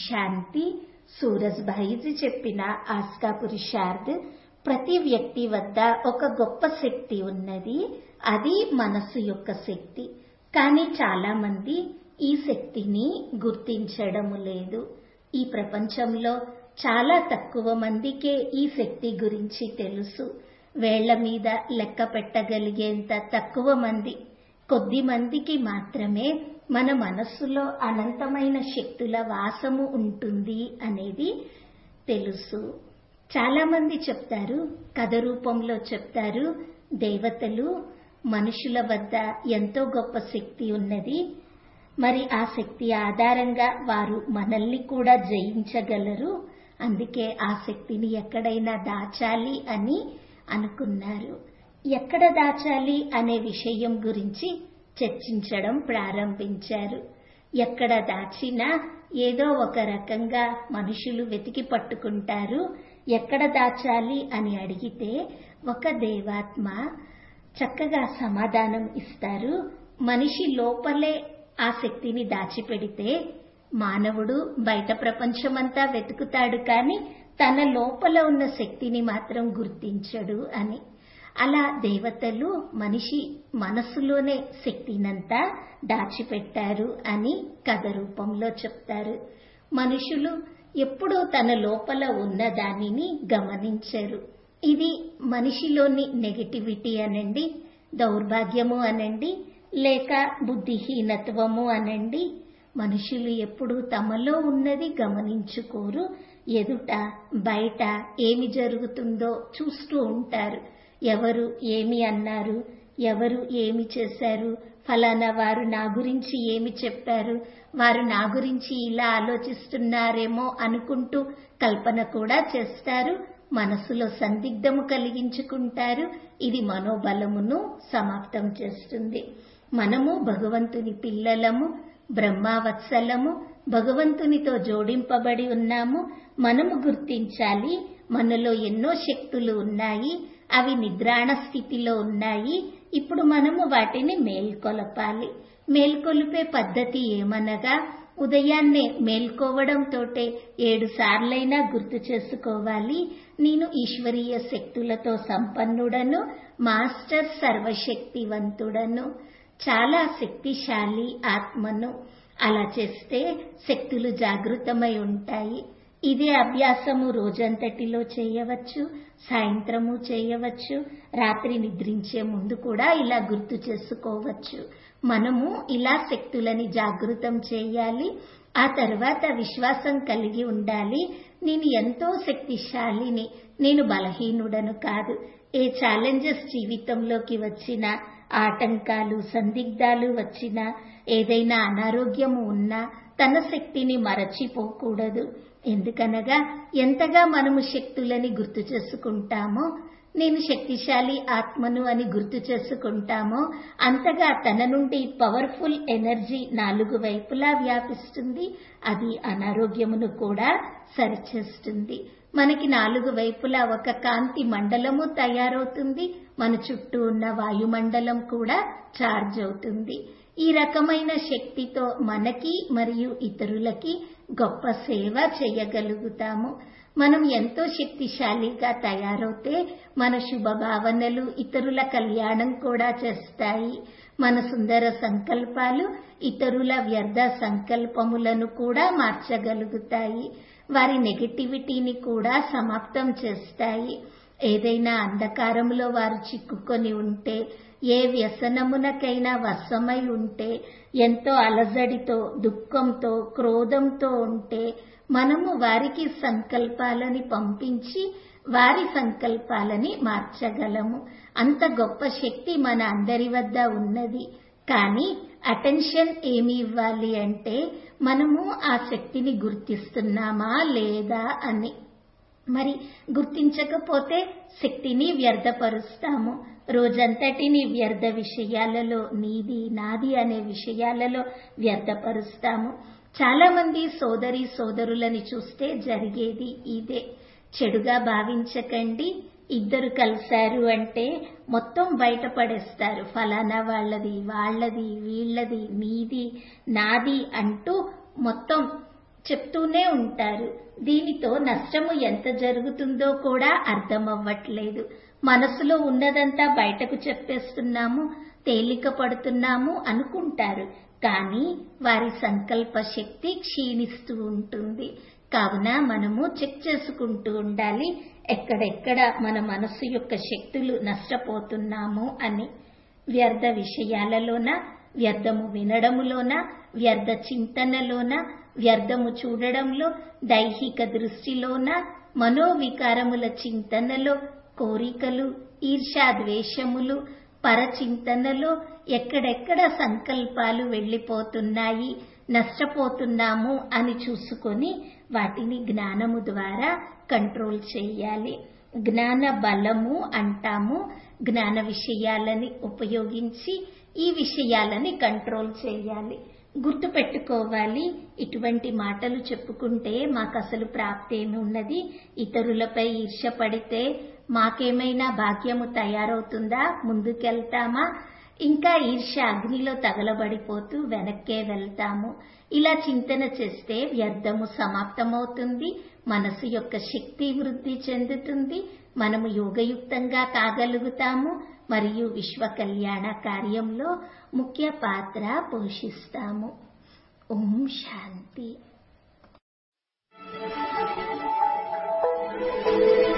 శాంతి సూరజ్ భాయిజీ చెప్పిన ఆస్కా పురుషార్థ్ ప్రతి వ్యక్తి వద్ద ఒక గొప్ప శక్తి ఉన్నది అది మనస్సు యొక్క శక్తి కానీ చాలా మంది ఈ శక్తిని గుర్తించడము లేదు ఈ ప్రపంచంలో చాలా తక్కువ మందికే ఈ శక్తి గురించి తెలుసు వేళ్ల మీద లెక్క పెట్టగలిగేంత తక్కువ మంది కొద్ది మందికి మాత్రమే మన మనస్సులో అనంతమైన శక్తుల వాసము ఉంటుంది అనేది తెలుసు చాలా మంది చెప్తారు కథ రూపంలో చెప్తారు దేవతలు మనుషుల వద్ద ఎంతో గొప్ప శక్తి ఉన్నది మరి ఆ శక్తి ఆధారంగా వారు మనల్ని కూడా జయించగలరు అందుకే ఆ శక్తిని ఎక్కడైనా దాచాలి అని అనుకున్నారు ఎక్కడ దాచాలి అనే విషయం గురించి చర్చించడం ప్రారంభించారు ఎక్కడ దాచినా ఏదో ఒక రకంగా మనుషులు వెతికి పట్టుకుంటారు ఎక్కడ దాచాలి అని అడిగితే ఒక దేవాత్మ చక్కగా సమాధానం ఇస్తారు మనిషి లోపలే ఆ శక్తిని దాచిపెడితే మానవుడు బయట ప్రపంచమంతా వెతుకుతాడు కానీ తన లోపల ఉన్న శక్తిని మాత్రం గుర్తించడు అని అలా దేవతలు మనిషి మనస్సులోనే శక్తినంతా దాచిపెట్టారు అని కథ రూపంలో చెప్తారు మనుషులు ఎప్పుడూ తన లోపల ఉన్న దానిని గమనించరు ఇది మనిషిలోని నెగటివిటీ అనండి దౌర్భాగ్యము అనండి లేక బుద్ధిహీనత్వము అనండి మనుషులు ఎప్పుడు తమలో ఉన్నది గమనించుకోరు ఎదుట బయట ఏమి జరుగుతుందో చూస్తూ ఉంటారు ఎవరు ఏమి అన్నారు ఎవరు ఏమి చేశారు ఫలానా వారు నా గురించి ఏమి చెప్పారు వారు నా గురించి ఇలా ఆలోచిస్తున్నారేమో అనుకుంటూ కల్పన కూడా చేస్తారు మనసులో సందిగ్ధము కలిగించుకుంటారు ఇది మనోబలమును సమాప్తం చేస్తుంది మనము భగవంతుని పిల్లలము బ్రహ్మావత్సలము భగవంతునితో జోడింపబడి ఉన్నాము మనము గుర్తించాలి మనలో ఎన్నో శక్తులు ఉన్నాయి అవి నిద్రాణ స్థితిలో ఉన్నాయి ఇప్పుడు మనము వాటిని మేల్కొలపాలి మేల్కొలిపే పద్ధతి ఏమనగా ఉదయాన్నే మేల్కోవడంతోటే ఏడు సార్లైనా గుర్తు చేసుకోవాలి నేను ఈశ్వరీయ శక్తులతో సంపన్నుడను మాస్టర్ సర్వశక్తివంతుడను చాలా శక్తిశాలి ఆత్మను అలా చేస్తే శక్తులు జాగృతమై ఉంటాయి ఇదే అభ్యాసము రోజంతటిలో చేయవచ్చు సాయంత్రము చేయవచ్చు రాత్రి నిద్రించే ముందు కూడా ఇలా గుర్తు చేసుకోవచ్చు మనము ఇలా శక్తులని జాగృతం చేయాలి ఆ తర్వాత విశ్వాసం కలిగి ఉండాలి నేను ఎంతో శక్తిశాలిని నేను బలహీనుడను కాదు ఏ ఛాలెంజెస్ జీవితంలోకి వచ్చినా ఆటంకాలు సందిగ్ధాలు వచ్చినా ఏదైనా అనారోగ్యము ఉన్నా తన శక్తిని మరచిపోకూడదు ఎందుకనగా ఎంతగా మనము శక్తులని గుర్తు చేసుకుంటామో నేను శక్తిశాలి ఆత్మను అని గుర్తు చేసుకుంటామో అంతగా తన నుండి పవర్ఫుల్ ఎనర్జీ నాలుగు వైపులా వ్యాపిస్తుంది అది అనారోగ్యమును కూడా సరిచేస్తుంది మనకి నాలుగు వైపులా ఒక కాంతి మండలము తయారవుతుంది మన చుట్టూ ఉన్న వాయుమండలం కూడా ఛార్జ్ అవుతుంది ఈ రకమైన శక్తితో మనకి మరియు ఇతరులకి గొప్ప సేవ చేయగలుగుతాము మనం ఎంతో శక్తిశాలిగా తయారవుతే మన శుభ భావనలు ఇతరుల కళ్యాణం కూడా చేస్తాయి మన సుందర సంకల్పాలు ఇతరుల వ్యర్థ సంకల్పములను కూడా మార్చగలుగుతాయి వారి నెగటివిటీని కూడా సమాప్తం చేస్తాయి ఏదైనా అంధకారంలో వారు చిక్కుకొని ఉంటే ఏ వ్యసనమునకైనా వశమై ఉంటే ఎంతో అలజడితో దుఃఖంతో క్రోధంతో ఉంటే మనము వారికి సంకల్పాలని పంపించి వారి సంకల్పాలని మార్చగలము అంత గొప్ప శక్తి మన అందరి వద్ద ఉన్నది కానీ అటెన్షన్ ఏమి ఇవ్వాలి అంటే మనము ఆ శక్తిని గుర్తిస్తున్నామా లేదా అని మరి గుర్తించకపోతే శక్తిని వ్యర్థపరుస్తాము రోజంతటిని వ్యర్థ విషయాలలో నీది నాది అనే విషయాలలో వ్యర్థపరుస్తాము చాలా మంది సోదరి సోదరులని చూస్తే జరిగేది ఇదే చెడుగా భావించకండి ఇద్దరు కలిశారు అంటే మొత్తం బయటపడేస్తారు ఫలానా వాళ్ళది వాళ్ళది వీళ్ళది నీది నాది అంటూ మొత్తం చెప్తూనే ఉంటారు దీనితో నష్టము ఎంత జరుగుతుందో కూడా అర్థమవ్వట్లేదు మనసులో ఉన్నదంతా బయటకు చెప్పేస్తున్నాము తేలిక పడుతున్నాము అనుకుంటారు కానీ వారి సంకల్ప శక్తి క్షీణిస్తూ ఉంటుంది కావున మనము చెక్ చేసుకుంటూ ఉండాలి ఎక్కడెక్కడ మన మనసు యొక్క శక్తులు నష్టపోతున్నాము అని వ్యర్థ విషయాలలోన వ్యర్థము వినడములోన వ్యర్థ చింతనలోన వ్యర్థము చూడడంలో దైహిక దృష్టిలోన మనోవికారముల చింతనలో కోరికలు ఈర్షాద్వేషములు పరచింతనలో ఎక్కడెక్కడ సంకల్పాలు వెళ్ళిపోతున్నాయి నష్టపోతున్నాము అని చూసుకొని వాటిని జ్ఞానము ద్వారా కంట్రోల్ చేయాలి జ్ఞాన బలము అంటాము జ్ఞాన విషయాలని ఉపయోగించి ఈ విషయాలని కంట్రోల్ చేయాలి గుర్తు పెట్టుకోవాలి ఇటువంటి మాటలు చెప్పుకుంటే మాకు అసలు ప్రాప్తి ఏమి ఉన్నది ఇతరులపై ఈర్ష పడితే మాకేమైనా భాగ్యము తయారవుతుందా ముందుకెళ్తామా ఇంకా ఈర్ష అగ్నిలో తగలబడిపోతూ వెనక్కే వెళ్తాము ఇలా చింతన చేస్తే వ్యర్థము సమాప్తమవుతుంది మనసు యొక్క శక్తి వృద్ధి చెందుతుంది మనము యోగయుక్తంగా కాగలుగుతాము మరియు విశ్వ కళ్యాణ కార్యంలో ముఖ్య పాత్ర పోషిస్తాము ఓం శాంతి